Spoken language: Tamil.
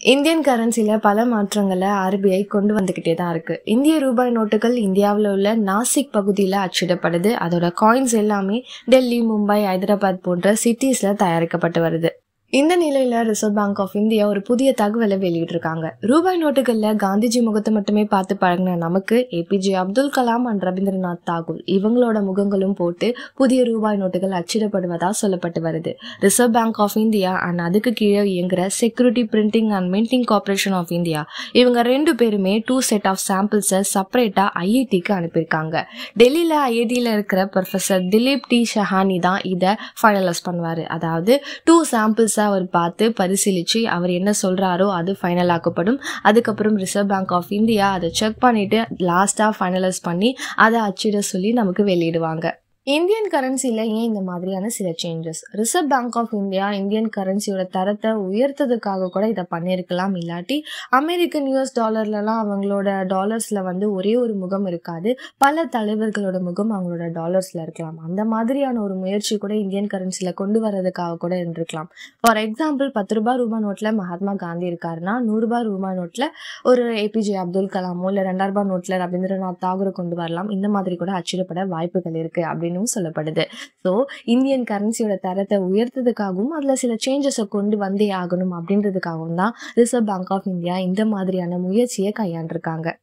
இந்தியன் கரன்சில பல மாற்றங்களை ஆர்பிஐ கொண்டு வந்துகிட்டே தான் இருக்கு இந்திய ரூபாய் நோட்டுகள் இந்தியாவில் உள்ள நாசிக் பகுதியில் அச்சிடப்படுது அதோட காயின்ஸ் எல்லாமே டெல்லி மும்பை ஹைதராபாத் போன்ற சிட்டிஸ்ல தயாரிக்கப்பட்டு வருது இந்த நிலையில ரிசர்வ் பேங்க் ஆஃப் இந்தியா ஒரு புதிய தகவலை வெளியிட்டிருக்காங்க ரூபாய் நோட்டுகள்ல காந்திஜி முகத்தை மட்டுமே பார்த்து பழகின நமக்கு ஏபிஜே அப்துல் கலாம் அண்ட் ரவீந்திரநாத் தாகூர் இவங்களோட முகங்களும் போட்டு புதிய ரூபாய் நோட்டுகள் அச்சிடப்படுவதா சொல்லப்பட்டு வருது Reserve Bank of India and அதுக்கு கீழே இயங்குற security printing and minting corporation of India இவங்க ரெண்டு பேருமே டூ செட் ஆஃப் சாம்பிள்ஸை செப்பரேட்டா ஐஐடிக்கு அனுப்பியிருக்காங்க டெல்லியில ஐஐடியில் இருக்கிற ப்ரொஃபசர் திலீப் டி ஷஹானி தான் இதை ஃபைனலைஸ் பண்ணுவார் அதாவது டூ சாம்பிள்ஸை அவர் பார்த்து பரிசீலித்து அவர் என்ன சொல்கிறாரோ அது ஃபைனல் ஆக்கப்படும் அதுக்கப்புறம் ரிசர்வ் பேங்க் ஆஃப் இந்தியா அதை செக் பண்ணிவிட்டு லாஸ்ட்டாக ஃபைனலைஸ் பண்ணி அதை அச்சிட சொல்லி நமக்கு வெளியிடுவாங்க இந்தியன் கரன்சியில் ஏன் இந்த மாதிரியான சில changes Reserve Bank of India Indian கரன்சியோட தரத்தை உயர்த்ததுக்காக கூட இதை பண்ணியிருக்கலாம் இல்லாட்டி அமெரிக்கன் யூஎஸ் டாலர்லலாம் அவங்களோட டாலர்ஸில் வந்து ஒரே ஒரு முகம் இருக்காது பல தலைவர்களோட முகம் அவங்களோட டாலர்ஸில் இருக்கலாம் அந்த மாதிரியான ஒரு முயற்சி கூட இந்தியன் கரன்சியில் கொண்டு வர்றதுக்காக கூட இருந்திருக்கலாம் ஃபார் எக்ஸாம்பிள் பத்து ரூபாய் ரூபாய் நோட்டில் மகாத்மா காந்தி இருக்காருன்னா நூறுரூபா ரூபாய் நோட்டில் ஒரு ஏபிஜே அப்துல் கலாமோ இல்லை ரெண்டாயிரம் ரூபாய் நோட்டில் ரவீந்திரநாத் தாகூரை கொண்டு வரலாம் இந்த மாதிரி கூட அச்சிடப்பட வாய்ப்புகள் இருக்குது அப்படின்னு சொல்லப்படுது ஸோ இந்தியன் கரன்சியோட தரத்தை உயர்த்ததுக்காகவும் அதில் சில சேஞ்சஸை கொண்டு வந்தே ஆகணும் அப்படின்றதுக்காகவும் தான் ரிசர்வ் பேங்க் ஆஃப் இந்தியா இந்த மாதிரியான முயற்சியை கையாண்டிருக்காங்க